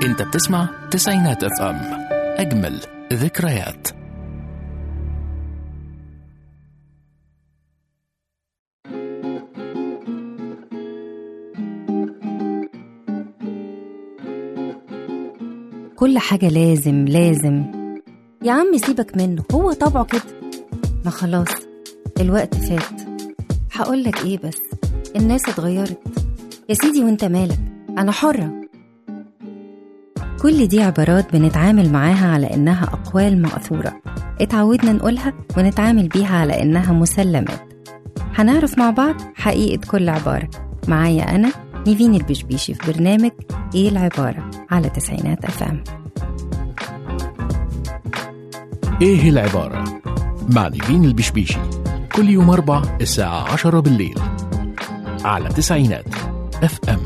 انت بتسمع تسعينات اف ام اجمل ذكريات كل حاجة لازم لازم يا عم سيبك منه هو طبعه كده ما خلاص الوقت فات هقولك ايه بس الناس اتغيرت يا سيدي وانت مالك انا حرة كل دي عبارات بنتعامل معاها على انها اقوال مأثورة اتعودنا نقولها ونتعامل بيها على انها مسلمات هنعرف مع بعض حقيقة كل عبارة معايا أنا نيفين البشبيشي في برنامج إيه العبارة على تسعينات أف أم ايه العبارة مع نيفين البشبيشي كل يوم اربع الساعة عشرة بالليل على تسعينات اف ام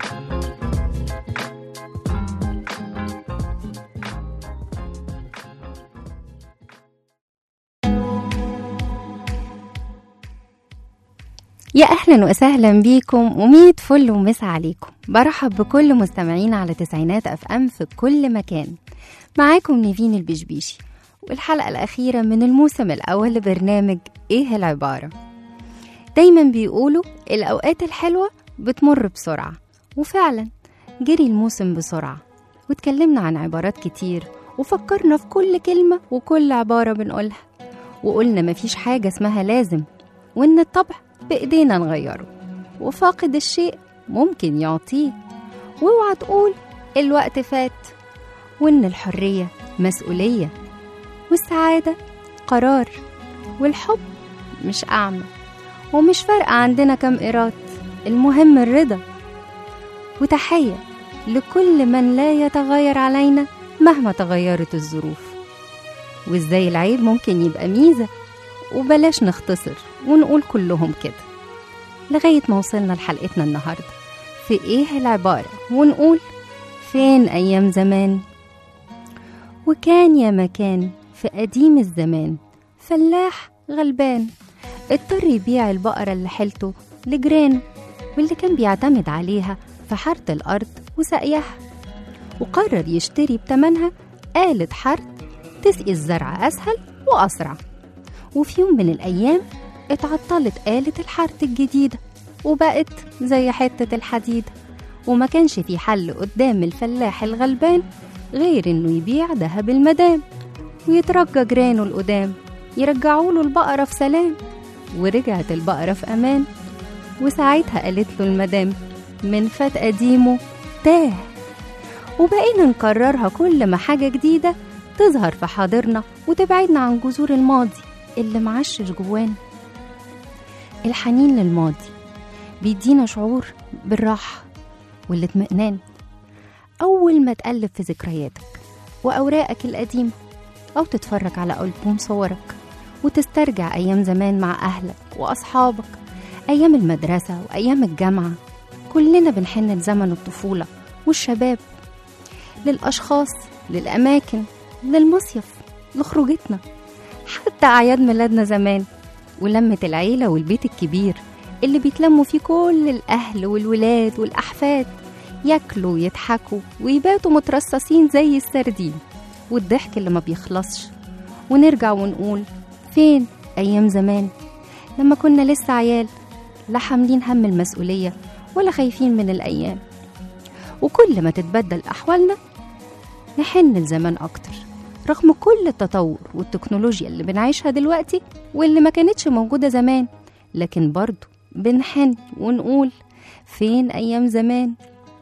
يا أهلا وسهلا بيكم وميت فل ومسا عليكم برحب بكل مستمعين على تسعينات أف أم في كل مكان معاكم نيفين البشبيشي والحلقة الأخيرة من الموسم الأول لبرنامج إيه العبارة دايما بيقولوا الأوقات الحلوة بتمر بسرعة وفعلا جري الموسم بسرعة واتكلمنا عن عبارات كتير وفكرنا في كل كلمة وكل عبارة بنقولها وقلنا مفيش حاجة اسمها لازم وإن الطبع بإيدينا نغيره وفاقد الشيء ممكن يعطيه واوعى تقول الوقت فات وإن الحرية مسؤولية والسعادة قرار والحب مش أعمى ومش فارقة عندنا كم إيراد المهم الرضا وتحية لكل من لا يتغير علينا مهما تغيرت الظروف وإزاي العيب ممكن يبقى ميزة وبلاش نختصر ونقول كلهم كده لغاية ما وصلنا لحلقتنا النهاردة في إيه العبارة ونقول فين أيام زمان وكان يا مكان في قديم الزمان فلاح غلبان اضطر يبيع البقرة اللي حيلته لجيرانه واللي كان بيعتمد عليها في حارة الأرض وسقيها وقرر يشتري بتمنها آلة حرث تسقي الزرع أسهل وأسرع وفي يوم من الأيام اتعطلت آلة الحرث الجديدة وبقت زي حتة الحديد وما كانش في حل قدام الفلاح الغلبان غير إنه يبيع دهب المدام ويترجى جيرانه القدام يرجعوا له البقرة في سلام ورجعت البقرة في أمان وساعتها قالت له المدام من فات قديمه تاه وبقينا نكررها كل ما حاجة جديدة تظهر في حاضرنا وتبعدنا عن جذور الماضي اللي معشش جوانا الحنين للماضي بيدينا شعور بالراحة والاطمئنان أول ما تقلب في ذكرياتك وأوراقك القديمة أو تتفرج على ألبوم صورك وتسترجع أيام زمان مع أهلك وأصحابك أيام المدرسة وأيام الجامعة كلنا بنحن لزمن الطفولة والشباب للأشخاص للأماكن للمصيف لخروجتنا حتى أعياد ميلادنا زمان ولمة العيلة والبيت الكبير اللي بيتلموا فيه كل الأهل والولاد والأحفاد ياكلوا ويضحكوا ويباتوا مترصصين زي السردين والضحك اللي ما بيخلصش ونرجع ونقول فين أيام زمان لما كنا لسه عيال لا حاملين هم المسؤولية ولا خايفين من الأيام وكل ما تتبدل أحوالنا نحن لزمان أكتر رغم كل التطور والتكنولوجيا اللي بنعيشها دلوقتي واللي ما كانتش موجودة زمان لكن برضو بنحن ونقول فين أيام زمان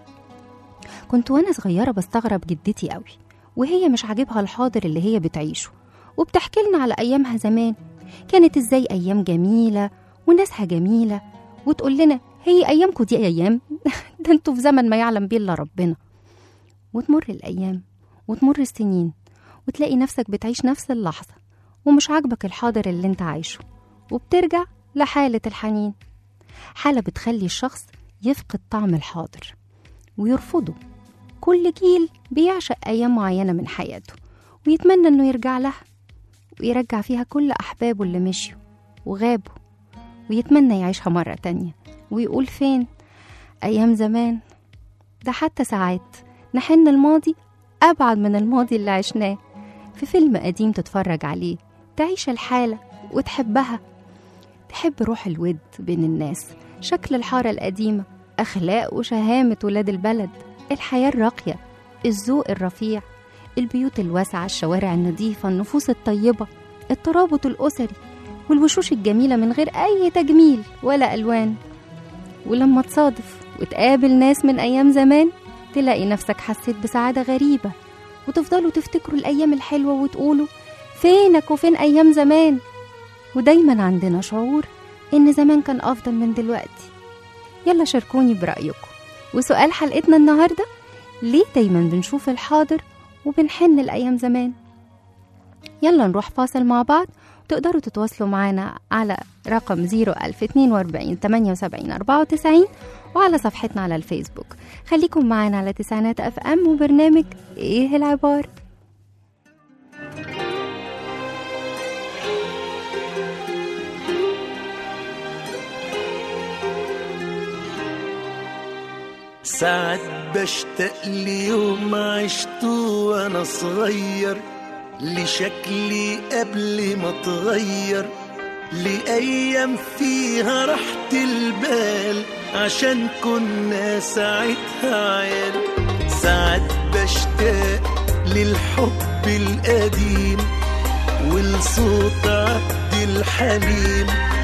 كنت وأنا صغيرة بستغرب جدتي قوي وهي مش عاجبها الحاضر اللي هي بتعيشه وبتحكي لنا على أيامها زمان كانت إزاي أيام جميلة وناسها جميلة وتقول لنا هي أيامكم دي أيام ده انتوا في زمن ما يعلم بيه إلا ربنا وتمر الأيام وتمر السنين وتلاقي نفسك بتعيش نفس اللحظة ومش عاجبك الحاضر اللي انت عايشه وبترجع لحالة الحنين حالة بتخلي الشخص يفقد طعم الحاضر ويرفضه كل جيل بيعشق أيام معينة من حياته ويتمنى إنه يرجع لها ويرجع فيها كل أحبابه اللي مشيوا وغابوا ويتمنى يعيشها مرة تانية ويقول فين أيام زمان ده حتى ساعات نحن الماضي أبعد من الماضي اللي عشناه في فيلم قديم تتفرج عليه تعيش الحالة وتحبها تحب روح الود بين الناس شكل الحارة القديمة أخلاق وشهامة ولاد البلد الحياة الراقية الذوق الرفيع البيوت الواسعة الشوارع النظيفة النفوس الطيبة الترابط الأسري والوشوش الجميلة من غير أي تجميل ولا ألوان ولما تصادف وتقابل ناس من أيام زمان تلاقي نفسك حسيت بسعادة غريبة وتفضلوا تفتكروا الأيام الحلوة وتقولوا فينك وفين أيام زمان ودايما عندنا شعور إن زمان كان أفضل من دلوقتي يلا شاركوني برأيكم وسؤال حلقتنا النهاردة ليه دايما بنشوف الحاضر وبنحن لأيام زمان يلا نروح فاصل مع بعض تقدروا تتواصلوا معنا على رقم 01042 78 94 وعلى صفحتنا على الفيسبوك خليكم معنا على تسعينات اف ام وبرنامج ايه العبار ساعات بشتاق ليوم عشته وانا صغير لشكلي قبل ما اتغير لأيام فيها راحة البال عشان كنا ساعتها عيال ساعات بشتاق للحب القديم ولصوت عبد الحليم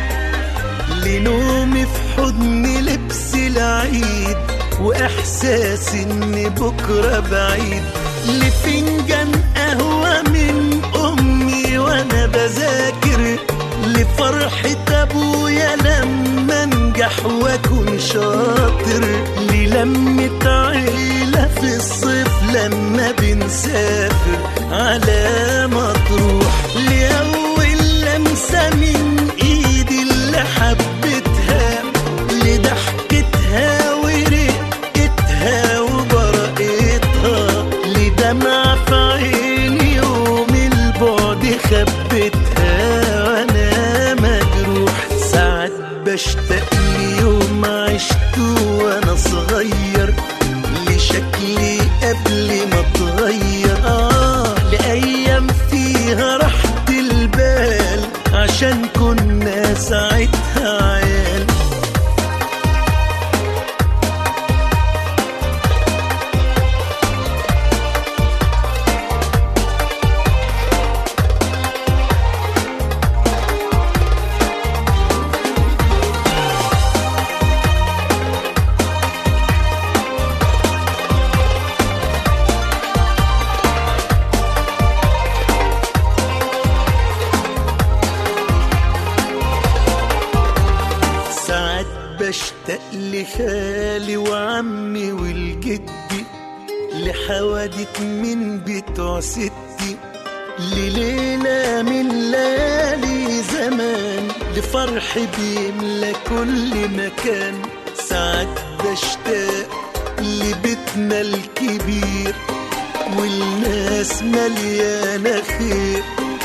لنومي في حضن لبس العيد واحساس ان بكره بعيد لفنجان قهوه من امي وانا بذاكر لفرحة ابويا لما انجح واكون شاطر للمة عيلة في الصيف لما بنسافر على مطروح لأول لمسة من ايدي اللي حبيتها لضحكتها ورقتها وبرقتها لدمع في عيني يوم البعد خبتها وانا مجروح ساعات بشتاق ليوم عشته وانا صغير لشكلي قبل ما اتغير اه لايام فيها راحة البال عشان كنا ساعتها عيال ساعات بشتاق لخالي وعمي والجدي لحوادث من بتوع ستي لليلة من ليالي زمان لفرح بيملى كل مكان ساعات بشتاق لبيتنا الكبير والناس مليانة خير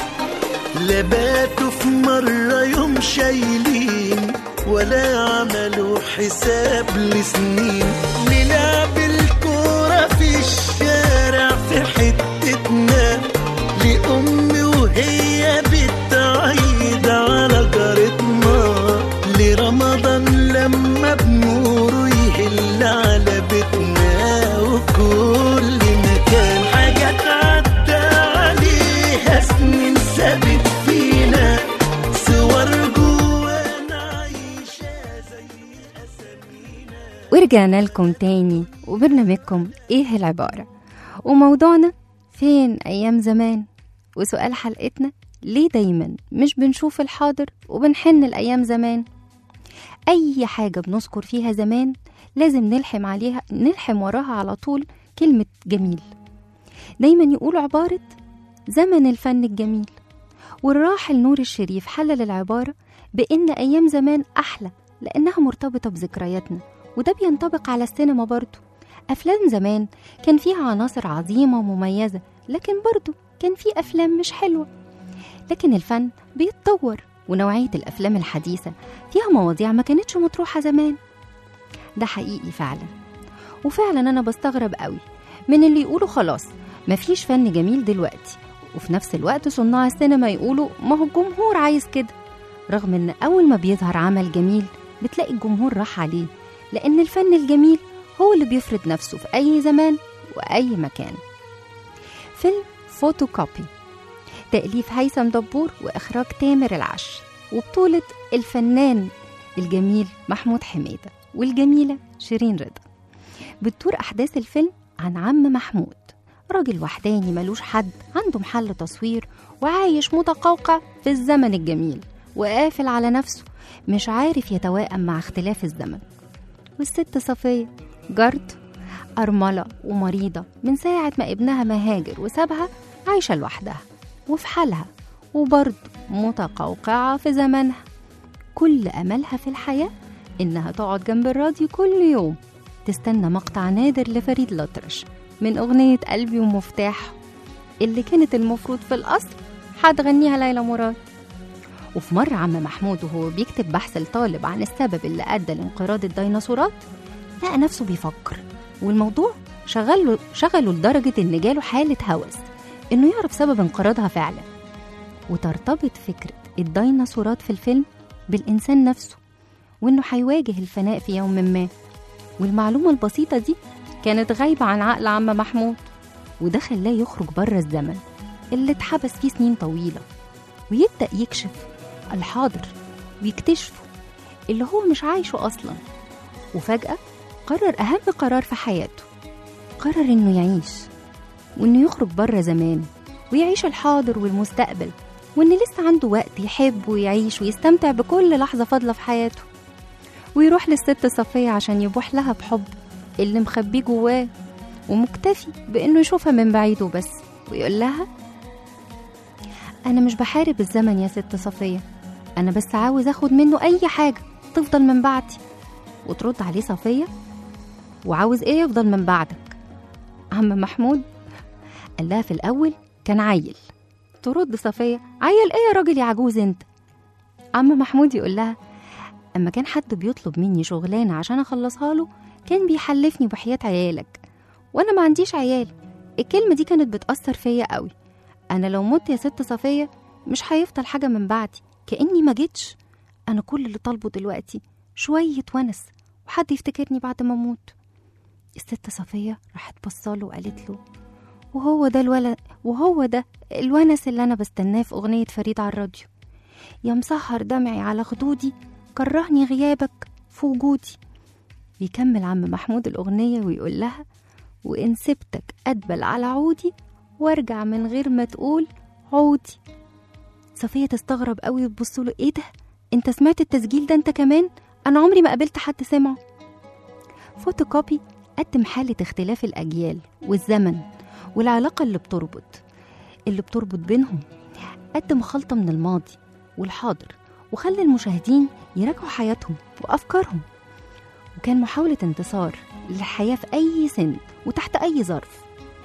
لباتوا في مرة يوم شايلين ولا عملوا حساب لسنين نلعب الكورة في الشارع في حتتنا لأمي وهي بتعيد على جارتنا لرمضان لما بنوره يهل على بيتنا وكل مكان حاجات عدى عليها سنين ثابت فينا صور جوانا عايشة زي أسامينا ورجعنا لكم تاني وبرنامجكم ايه العبارة وموضوعنا فين ايام زمان وسؤال حلقتنا ليه دايما مش بنشوف الحاضر وبنحن الايام زمان اي حاجة بنذكر فيها زمان لازم نلحم عليها نلحم وراها على طول كلمة جميل دايما يقولوا عبارة زمن الفن الجميل والراحل نور الشريف حلل العبارة بإن أيام زمان أحلى لأنها مرتبطة بذكرياتنا وده بينطبق على السينما برضو أفلام زمان كان فيها عناصر عظيمة ومميزة لكن برضو كان في أفلام مش حلوة لكن الفن بيتطور ونوعية الأفلام الحديثة فيها مواضيع ما كانتش مطروحة زمان ده حقيقي فعلا وفعلا أنا بستغرب قوي من اللي يقولوا خلاص مفيش فن جميل دلوقتي وفي نفس الوقت صناع السينما يقولوا ما هو الجمهور عايز كده رغم ان اول ما بيظهر عمل جميل بتلاقي الجمهور راح عليه لان الفن الجميل هو اللي بيفرض نفسه في اي زمان واي مكان فيلم فوتوكوبي تأليف هيثم دبور وإخراج تامر العش وبطولة الفنان الجميل محمود حميدة والجميلة شيرين رضا بتدور أحداث الفيلم عن عم محمود راجل وحداني ملوش حد عنده محل تصوير وعايش متقوقع في الزمن الجميل وقافل على نفسه مش عارف يتوائم مع اختلاف الزمن والست صفية جارته أرملة ومريضة من ساعة ما ابنها ما هاجر وسابها عايشة لوحدها وفي حالها وبرضه متقوقعة في زمنها كل أملها في الحياة إنها تقعد جنب الراديو كل يوم تستنى مقطع نادر لفريد الأطرش من أغنية قلبي ومفتاح اللي كانت المفروض في الأصل هتغنيها ليلى مراد وفي مرة عم محمود وهو بيكتب بحث لطالب عن السبب اللي أدى لانقراض الديناصورات لقى نفسه بيفكر والموضوع شغله شغله لدرجة إن جاله حالة هوس إنه يعرف سبب انقراضها فعلا وترتبط فكرة الديناصورات في الفيلم بالإنسان نفسه وإنه هيواجه الفناء في يوم ما والمعلومة البسيطة دي كانت غايبة عن عقل عم محمود وده خلاه يخرج بره الزمن اللي اتحبس فيه سنين طويلة ويبدأ يكشف الحاضر ويكتشفه اللي هو مش عايشه أصلا وفجأة قرر أهم قرار في حياته قرر إنه يعيش وإنه يخرج بره زمان ويعيش الحاضر والمستقبل وإن لسه عنده وقت يحب ويعيش ويستمتع بكل لحظة فاضلة في حياته ويروح للست صفية عشان يبوح لها بحب اللي مخبيه جواه ومكتفي بإنه يشوفها من بعيد وبس ويقول لها أنا مش بحارب الزمن يا ست صفية أنا بس عاوز أخد منه أي حاجة تفضل من بعدي وترد عليه صفية وعاوز إيه يفضل من بعدك عم محمود قال لها في الأول كان عيل ترد صفية عيل إيه يا راجل يا عجوز أنت عم محمود يقول لها أما كان حد بيطلب مني شغلانة عشان أخلصها له كان بيحلفني بحياة عيالك وأنا ما عنديش عيال الكلمة دي كانت بتأثر فيا قوي أنا لو مت يا ست صفية مش هيفضل حاجة من بعدي كأني ما جيتش أنا كل اللي طالبه دلوقتي شوية ونس وحد يفتكرني بعد ما أموت الست صفية راحت بصاله وقالت له وهو ده الولد وهو ده الونس اللي أنا بستناه في أغنية فريد على الراديو يا مسهر دمعي على خدودي كرهني غيابك في وجودي بيكمل عم محمود الأغنية ويقول لها وإن سبتك أدبل على عودي وارجع من غير ما تقول عودي صفية تستغرب قوي وتبص له ايه ده انت سمعت التسجيل ده انت كمان انا عمري ما قابلت حد سمعه فوتوكوبي قدم حالة اختلاف الأجيال والزمن والعلاقة اللي بتربط اللي بتربط بينهم قدم خلطة من الماضي والحاضر وخلى المشاهدين يراجعوا حياتهم وأفكارهم وكان محاولة انتصار للحياة في أي سن وتحت أي ظرف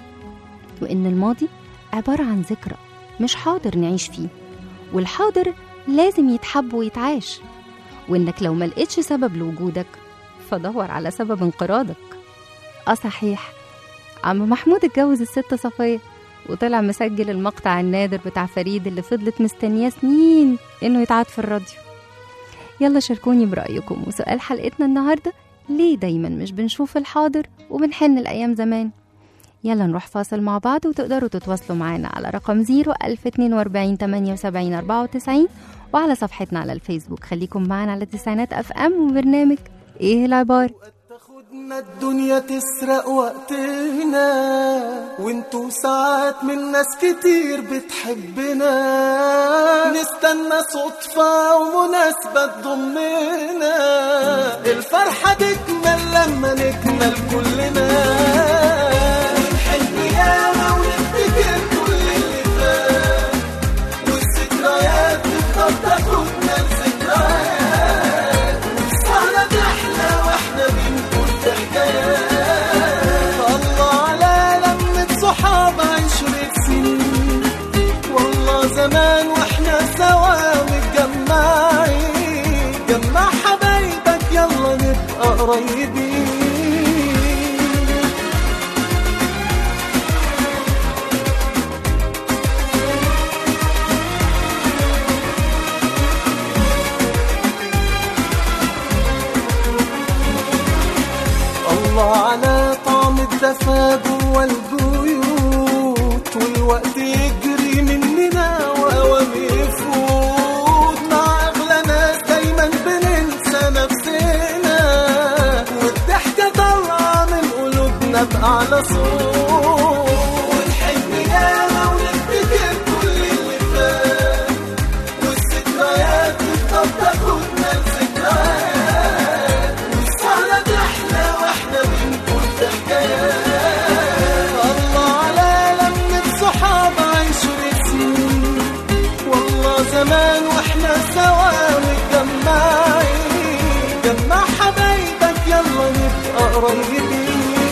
وإن الماضي عبارة عن ذكرى مش حاضر نعيش فيه والحاضر لازم يتحب ويتعاش وإنك لو ما لقيتش سبب لوجودك فدور على سبب انقراضك اه صحيح عم محمود اتجوز الست صفية وطلع مسجل المقطع النادر بتاع فريد اللي فضلت مستنياه سنين انه يتعاد في الراديو يلا شاركوني برأيكم وسؤال حلقتنا النهاردة ليه دايما مش بنشوف الحاضر وبنحن الأيام زمان يلا نروح فاصل مع بعض وتقدروا تتواصلوا معانا على رقم 0 1042 78 94 وعلى صفحتنا على الفيسبوك خليكم معانا على تسعينات اف ام وبرنامج ايه العبارة تاخدنا الدنيا تسرق وقتنا وانتو ساعات من ناس كتير بتحبنا نستنى صدفة ومناسبة تضمنا الفرحة تكمل لما نكمل كلنا ونحن ياما ونفتكر كل اللي فات والذكريات تفضل تاخدنا لذكريات والسهرة تحلى واحنا بنقول في حكايات الله على لمة صحاب عشرة سنين والله زمان واحنا سوا متجمعين جمع حبايبك يلا نبقى قريبين الله على طعم الدفا جوا البيوت والوقت يجري مننا وأوام يفوت مع أغلى ناس دايما بننسى نفسنا والضحكة طالعة من قلوبنا بأعلى صوت ونحب ياما ونفتكر كل اللي فات والذكريات تفضل تاخدنا لذكريات والسهرة تحلى واحنا بنقول حكايات الله على لمة صحاب عشر سنين والله زمان واحنا سوا متجمعين جمع حبايبك يلا نبقى قريبين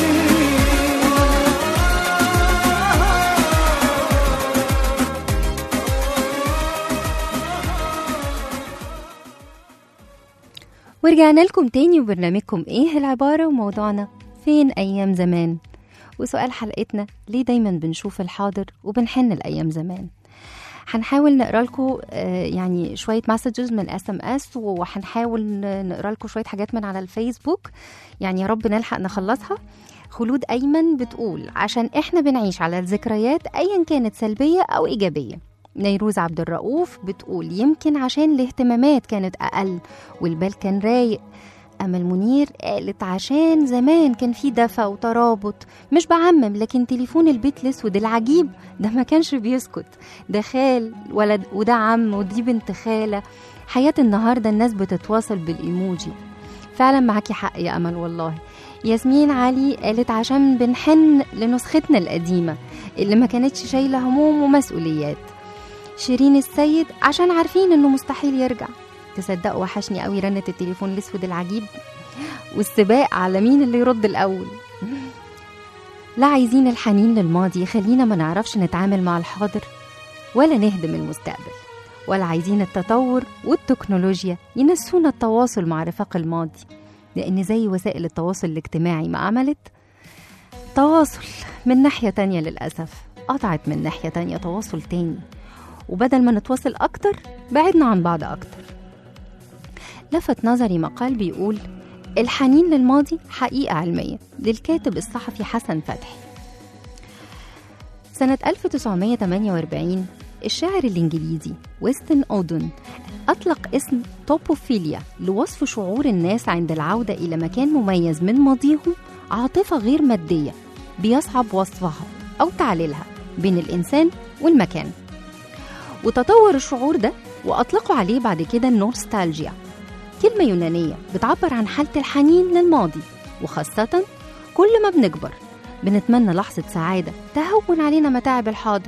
ورجعنا لكم تاني وبرنامجكم ايه العبارة وموضوعنا فين أيام زمان وسؤال حلقتنا ليه دايما بنشوف الحاضر وبنحن الأيام زمان هنحاول نقرا لكم يعني شويه مسجز من اس ام اس وهنحاول ن- نقرا لكم شويه حاجات من على الفيسبوك يعني يا رب نلحق نخلصها خلود ايمن بتقول عشان احنا بنعيش على الذكريات ايا كانت سلبيه او ايجابيه نيروز عبد الرؤوف بتقول يمكن عشان الاهتمامات كانت اقل والبال كان رايق امل منير قالت عشان زمان كان في دفى وترابط مش بعمم لكن تليفون البيت الاسود العجيب ده ما كانش بيسكت ده خال ولد وده عم ودي بنت خاله حياه النهارده الناس بتتواصل بالايموجي فعلا معاكي حق يا امل والله ياسمين علي قالت عشان بنحن لنسختنا القديمه اللي ما كانتش شايله هموم ومسؤوليات شيرين السيد عشان عارفين انه مستحيل يرجع تصدقوا وحشني قوي رنة التليفون الاسود العجيب والسباق على مين اللي يرد الاول لا عايزين الحنين للماضي يخلينا ما نعرفش نتعامل مع الحاضر ولا نهدم المستقبل ولا عايزين التطور والتكنولوجيا ينسونا التواصل مع رفاق الماضي لأن زي وسائل التواصل الاجتماعي ما عملت تواصل من ناحية تانية للأسف قطعت من ناحية تانية تواصل تاني وبدل ما نتواصل أكتر بعدنا عن بعض أكتر لفت نظري مقال بيقول الحنين للماضي حقيقة علمية للكاتب الصحفي حسن فتحي سنة 1948 الشاعر الإنجليزي ويستن أودن أطلق اسم توبوفيليا لوصف شعور الناس عند العودة إلى مكان مميز من ماضيهم عاطفة غير مادية بيصعب وصفها أو تعليلها بين الإنسان والمكان وتطور الشعور ده وأطلقوا عليه بعد كده النوستالجيا كلمة يونانية بتعبر عن حالة الحنين للماضي وخاصة كل ما بنكبر بنتمنى لحظة سعادة تهون علينا متاعب الحاضر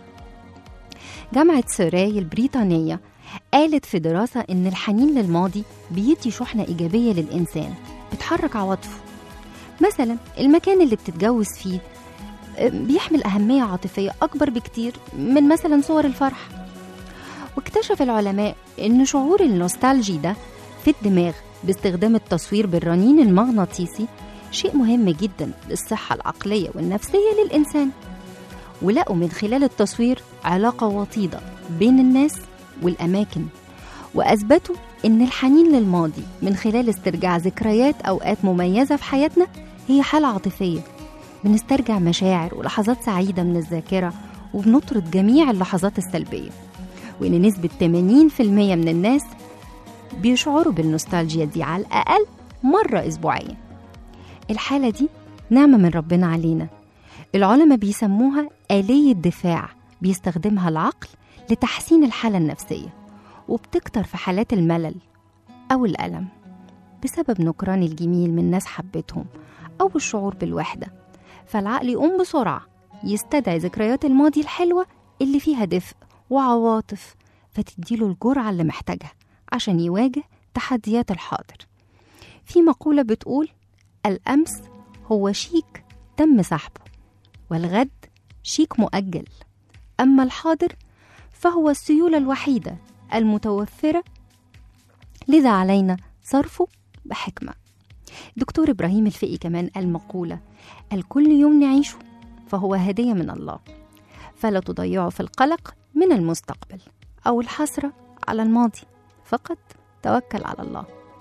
جامعة سوراي البريطانية قالت في دراسة إن الحنين للماضي بيدي شحنة إيجابية للإنسان بتحرك عواطفه مثلا المكان اللي بتتجوز فيه آه، بيحمل أهمية عاطفية أكبر بكتير من مثلا صور الفرح واكتشف العلماء إن شعور النوستالجي ده في الدماغ باستخدام التصوير بالرنين المغناطيسي شيء مهم جدا للصحة العقلية والنفسية للإنسان ولقوا من خلال التصوير علاقة وطيدة بين الناس والأماكن وأثبتوا إن الحنين للماضي من خلال استرجاع ذكريات أوقات مميزة في حياتنا هي حالة عاطفية بنسترجع مشاعر ولحظات سعيدة من الذاكرة وبنطرد جميع اللحظات السلبية وإن نسبة 80% من الناس بيشعروا بالنوستالجيا دي على الأقل مرة أسبوعيا الحالة دي نعمة من ربنا علينا العلماء بيسموها آلية دفاع بيستخدمها العقل لتحسين الحالة النفسية وبتكتر في حالات الملل أو الألم بسبب نكران الجميل من ناس حبتهم أو الشعور بالوحدة فالعقل يقوم بسرعة يستدعي ذكريات الماضي الحلوة اللي فيها دفء وعواطف فتديله الجرعة اللي محتاجها عشان يواجه تحديات الحاضر في مقولة بتقول الأمس هو شيك تم سحبه والغد شيك مؤجل أما الحاضر فهو السيولة الوحيدة المتوفرة لذا علينا صرفه بحكمة دكتور إبراهيم الفقي كمان قال مقولة الكل يوم نعيشه فهو هدية من الله فلا تضيعه في القلق من المستقبل أو الحسرة على الماضي فقط توكل على الله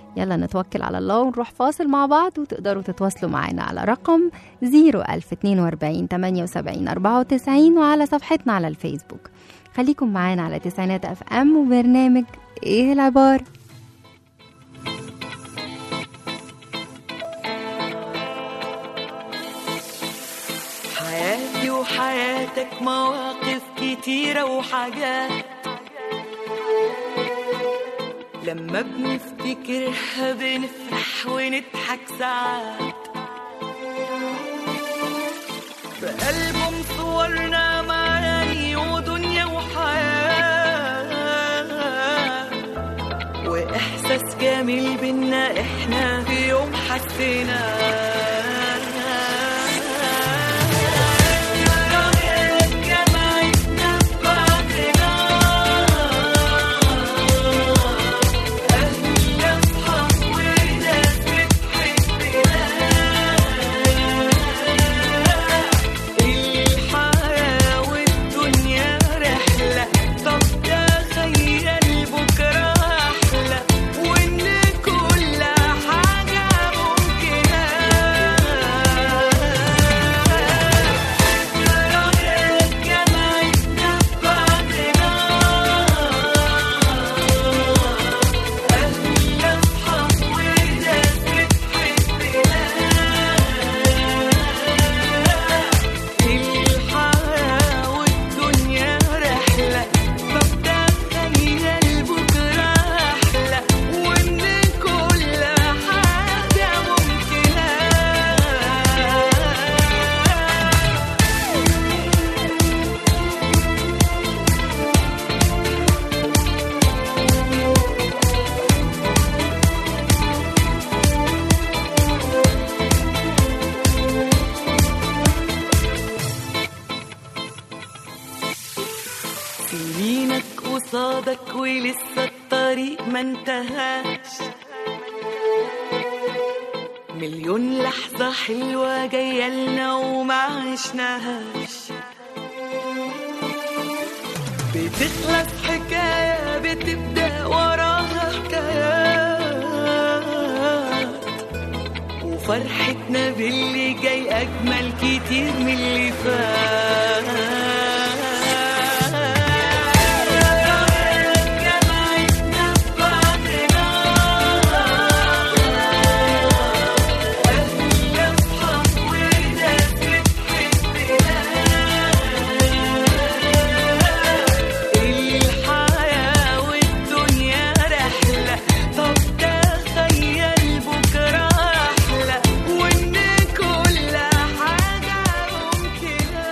يلا نتوكل على الله ونروح فاصل مع بعض وتقدروا تتواصلوا معنا على رقم 01042 78 94 وعلى صفحتنا على الفيسبوك خليكم معانا على تسعينات اف ام وبرنامج ايه العبارة حياتي وحياتك مواقف كتيرة وحاجات لما بنفتكرها بنفرح ونضحك ساعات بألبوم صورنا معاني ودنيا وحياة وإحساس جميل بينا إحنا في يوم الحياة والدنيا رحلة طب تخيل بكرة أحلى وإن كل حاجة ممكنة رأيك جمعتنا ببعضنا أهلا أصحاب وناس بتحبنا الحياة والدنيا رحلة طب تخيل بكرة أحلى وإن كل حاجة ممكنة سنينك قصادك ولسه الطريق ما انتهاش مليون لحظة حلوة جاية لنا وما عشناهاش بتخلص حكاية بتبدأ وراها حكايات وفرحتنا باللي جاي أجمل كتير من اللي فات جمعتنا ببعضنا أهلا أصحاب وناس بتحبنا الحياة والدنيا رحلة طب تخيل بكرة أحلى وإن كل حاجة ممكنة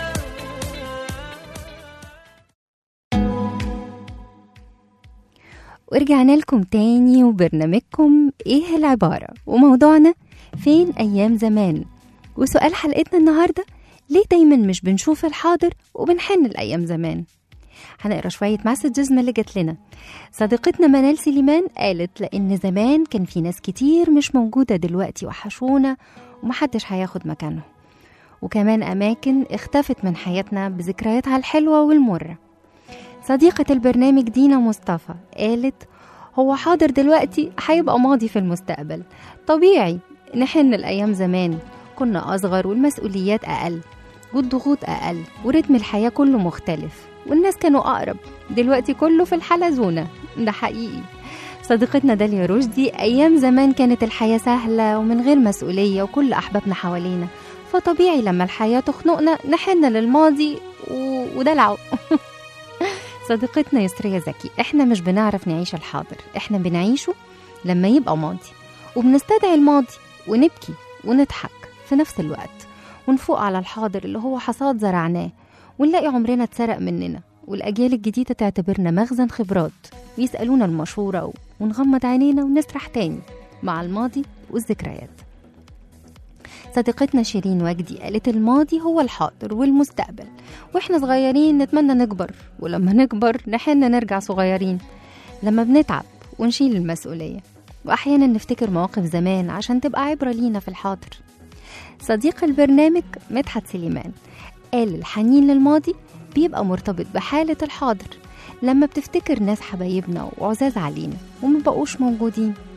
ورجعنا لكم تاني وبرنامجكم ايه العبارة وموضوعنا فين ايام زمان وسؤال حلقتنا النهاردة ليه دايما مش بنشوف الحاضر وبنحن الايام زمان هنقرا شوية مسجز من اللي جات لنا صديقتنا منال سليمان قالت لأن زمان كان في ناس كتير مش موجودة دلوقتي وحشونا ومحدش هياخد مكانهم وكمان أماكن اختفت من حياتنا بذكرياتها الحلوة والمرة صديقة البرنامج دينا مصطفى قالت هو حاضر دلوقتي هيبقى ماضي في المستقبل طبيعي نحن الأيام زمان كنا أصغر والمسؤوليات أقل والضغوط أقل ورتم الحياة كله مختلف والناس كانوا أقرب دلوقتي كله في الحلزونة ده حقيقي صديقتنا داليا رشدي أيام زمان كانت الحياة سهلة ومن غير مسؤولية وكل أحبابنا حوالينا فطبيعي لما الحياة تخنقنا نحن للماضي و... ودلعه صديقتنا يسرية زكي احنا مش بنعرف نعيش الحاضر احنا بنعيشه لما يبقى ماضي وبنستدعي الماضي ونبكي ونضحك في نفس الوقت ونفوق على الحاضر اللي هو حصاد زرعناه ونلاقي عمرنا اتسرق مننا والأجيال الجديدة تعتبرنا مخزن خبرات ويسألونا المشورة ونغمض عينينا ونسرح تاني مع الماضي والذكريات صديقتنا شيرين وجدي قالت الماضي هو الحاضر والمستقبل واحنا صغيرين نتمنى نكبر ولما نكبر نحن نرجع صغيرين لما بنتعب ونشيل المسؤولية وأحيانا نفتكر مواقف زمان عشان تبقى عبرة لينا في الحاضر صديق البرنامج مدحت سليمان قال الحنين للماضي بيبقى مرتبط بحالة الحاضر لما بتفتكر ناس حبايبنا وعزاز علينا ومبقوش موجودين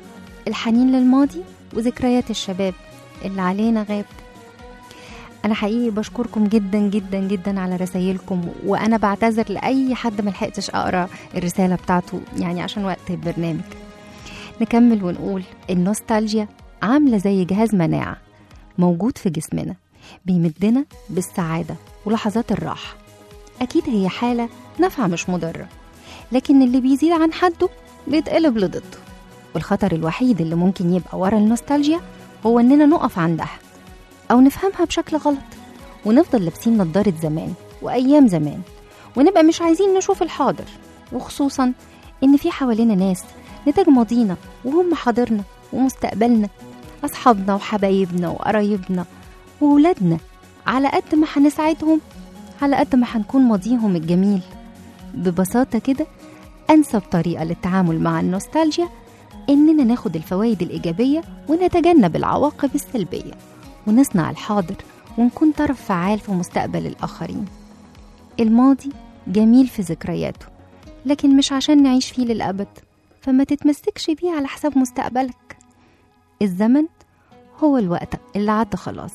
الحنين للماضي وذكريات الشباب اللي علينا غاب أنا حقيقي بشكركم جدا جدا جدا على رسايلكم وأنا بعتذر لأي حد ملحقتش أقرأ الرسالة بتاعته يعني عشان وقت البرنامج نكمل ونقول النوستالجيا عاملة زي جهاز مناعة موجود في جسمنا بيمدنا بالسعادة ولحظات الراحة أكيد هي حالة نافعة مش مضرة لكن اللي بيزيد عن حده بيتقلب لضده والخطر الوحيد اللي ممكن يبقى ورا النوستالجيا هو إننا نقف عندها أو نفهمها بشكل غلط ونفضل لابسين نضارة زمان وأيام زمان ونبقى مش عايزين نشوف الحاضر وخصوصا إن في حوالينا ناس نتاج ماضينا وهم حاضرنا ومستقبلنا أصحابنا وحبايبنا وقرايبنا وولادنا على قد ما هنساعدهم على قد ما هنكون ماضيهم الجميل ببساطة كده أنسب طريقة للتعامل مع النوستالجيا إننا ناخد الفوائد الإيجابية ونتجنب العواقب السلبية ونصنع الحاضر ونكون طرف فعال في مستقبل الآخرين الماضي جميل في ذكرياته لكن مش عشان نعيش فيه للأبد فما تتمسكش بيه على حساب مستقبلك الزمن هو الوقت اللي عدى خلاص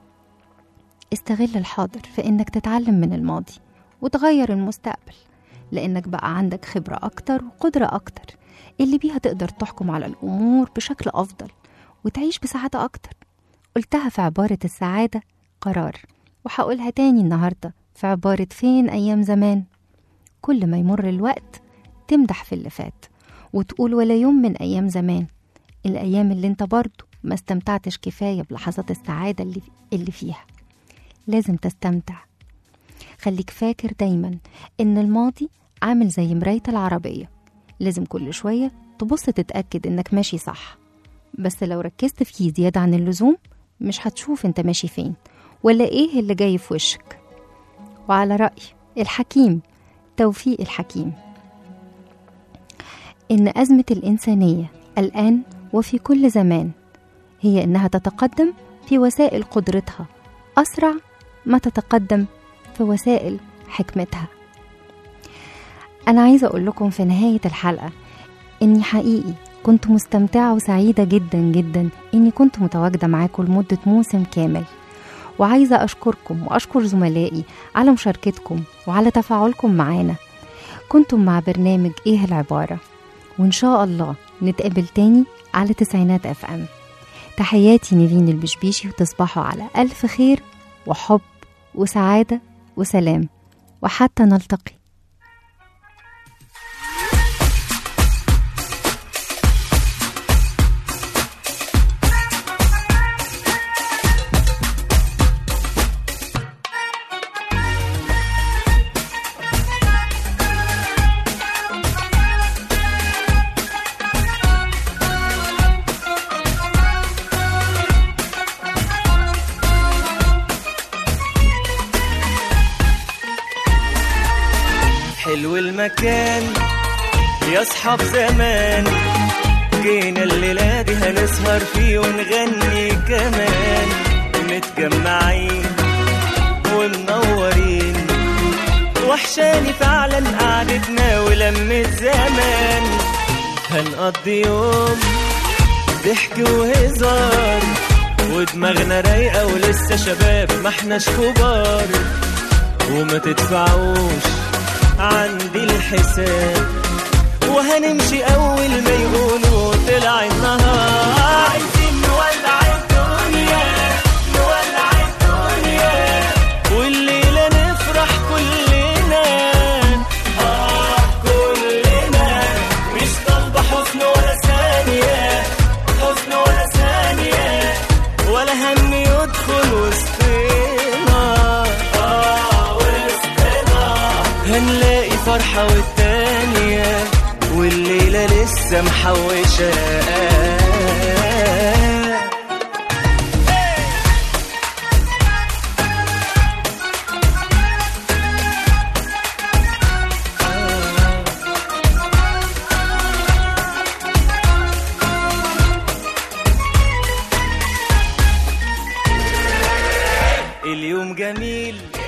استغل الحاضر في إنك تتعلم من الماضي وتغير المستقبل لأنك بقى عندك خبرة أكتر وقدرة أكتر اللي بيها تقدر تحكم على الأمور بشكل أفضل وتعيش بسعادة أكتر قلتها في عبارة السعادة قرار وهقولها تاني النهاردة في عبارة فين أيام زمان كل ما يمر الوقت تمدح في اللي فات وتقول ولا يوم من أيام زمان الأيام اللي انت برضو ما استمتعتش كفاية بلحظات السعادة اللي, اللي فيها لازم تستمتع خليك فاكر دايما إن الماضي عامل زي مراية العربية لازم كل شوية تبص تتأكد إنك ماشي صح بس لو ركزت فيه زيادة عن اللزوم مش هتشوف انت ماشي فين ولا ايه اللي جاي في وشك وعلى رأي الحكيم توفيق الحكيم إن أزمة الإنسانية الآن وفي كل زمان هي إنها تتقدم في وسائل قدرتها أسرع ما تتقدم في وسائل حكمتها أنا عايزة أقول لكم في نهاية الحلقة إني حقيقي كنت مستمتعة وسعيدة جدا جدا إني كنت متواجدة معاكم لمدة موسم كامل وعايزة أشكركم وأشكر زملائي على مشاركتكم وعلى تفاعلكم معانا كنتم مع برنامج إيه العبارة وإن شاء الله نتقابل تاني على تسعينات أف أم تحياتي نيفين البشبيشي وتصبحوا على ألف خير وحب وسعادة وسلام وحتى نلتقي حلو المكان يا اصحاب زمان جينا الليلة دي هنسهر فيه ونغني كمان متجمعين ومنورين وحشاني فعلا قعدتنا ولمة زمان هنقضي يوم ضحك وهزار ودماغنا رايقة ولسه شباب ما احناش كبار وما تدفعوش عندي الحساب وهنمشي اول ما يقولوا طلع النهار عايزين نولع الدنيا نولع الدنيا والليلة نفرح كلنا اه كلنا مش طالبة حزن ولا ثانية حزن ولا ثانية ولا هم يدخل وسطنا اه وسطنا هنلاقي فرحة والتانية والليلة لسه محوشة اليوم جميل